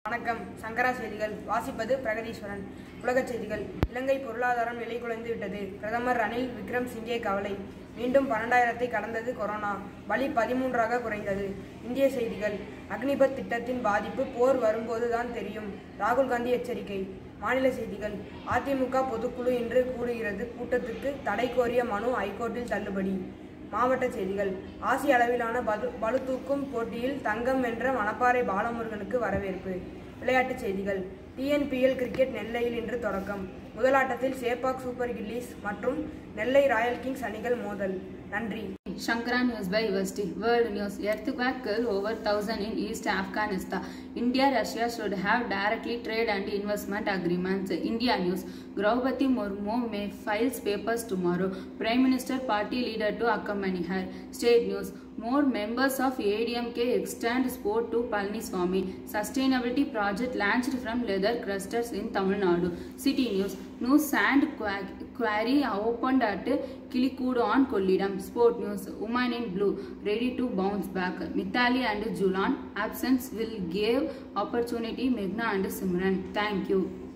வணக்கம் சங்கரா செய்திகள் வாசிப்பது பிரகதீஸ்வரன் உலகச் செய்திகள் இலங்கை பொருளாதாரம் நிலை குலைந்து விட்டது பிரதமர் ரணில் விக்ரம் சிங்கே கவலை மீண்டும் பன்னெண்டாயிரத்தை கடந்தது கொரோனா பலி பதிமூன்றாக குறைந்தது இந்திய செய்திகள் அக்னிபத் திட்டத்தின் பாதிப்பு போர் வரும்போதுதான் தெரியும் ராகுல் காந்தி எச்சரிக்கை மாநில செய்திகள் அதிமுக பொதுக்குழு இன்று கூடுகிறது கூட்டத்துக்கு தடை கோரிய மனு ஐகோர்ட்டில் தள்ளுபடி மாவட்ட செய்திகள் ஆசிய அளவிலான பளு பளுதூக்கும் போட்டியில் தங்கம் வென்ற மணப்பாறை பாலமுருகனுக்கு வரவேற்பு விளையாட்டுச் செய்திகள் டிஎன்பிஎல் கிரிக்கெட் நெல்லையில் இன்று தொடக்கம் முதலாட்டத்தில் சேப்பாக் சூப்பர் கில்லிஸ் மற்றும் நெல்லை ராயல் கிங்ஸ் அணிகள் மோதல் நன்றி Shankara News by University. World News. Earthquake killed over 1000 in East Afghanistan. India Russia should have directly trade and investment agreements. India News. Draupadi Murmu may files papers tomorrow. Prime Minister party leader to accompany her. State News. More members of ADMK extend support to Palniswamy. Sustainability project launched from leather clusters in Tamil Nadu. City News. New sand qua- quarry opened at Kilikudu on Kollidam. Sport News. Woman in blue ready to bounce back. Mithali and Julan absence will give opportunity Meghna and Simran. Thank you.